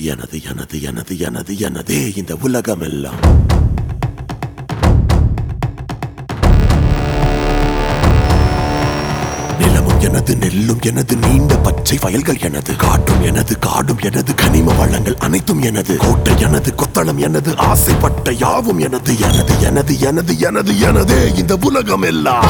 எனது எனது எனது எனது எனதே இந்த உலகமெல்லாம் நிலமும் எனது நெல்லும் எனது நீண்ட பச்சை வயல்கள் எனது காற்றும் எனது காடும் எனது கனிம வளங்கள் அனைத்தும் எனது கோட்டை எனது கொத்தளம் எனது ஆசைப்பட்ட யாவும் எனது எனது எனது எனது எனது எனதே இந்த உலகம் எல்லாம்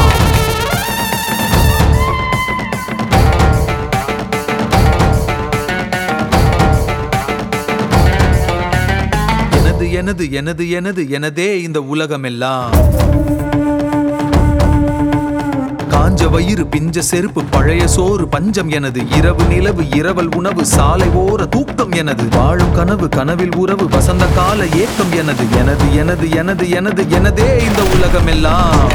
எனது எனது எனது எனது எனதே இந்த உலகமெல்லாம் காஞ்ச வயிறு பிஞ்ச செருப்பு பழைய சோறு பஞ்சம் எனது இரவு நிலவு இரவல் உணவு சாலை ஓர தூக்கம் எனது வாழும் கனவு கனவில் உறவு வசந்த கால ஏக்கம் எனது எனது எனது எனது எனது எனதே இந்த உலகமெல்லாம்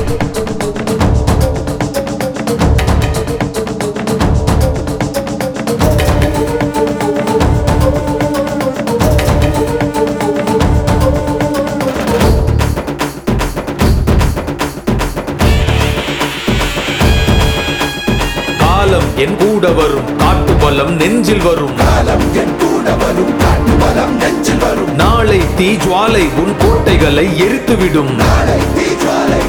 காலம் என் கூட வரும் காட்டு பலம் நெஞ்சில் வரும் நாளை தீஜ்வாலை உன் கோட்டைகளை எரித்துவிடும்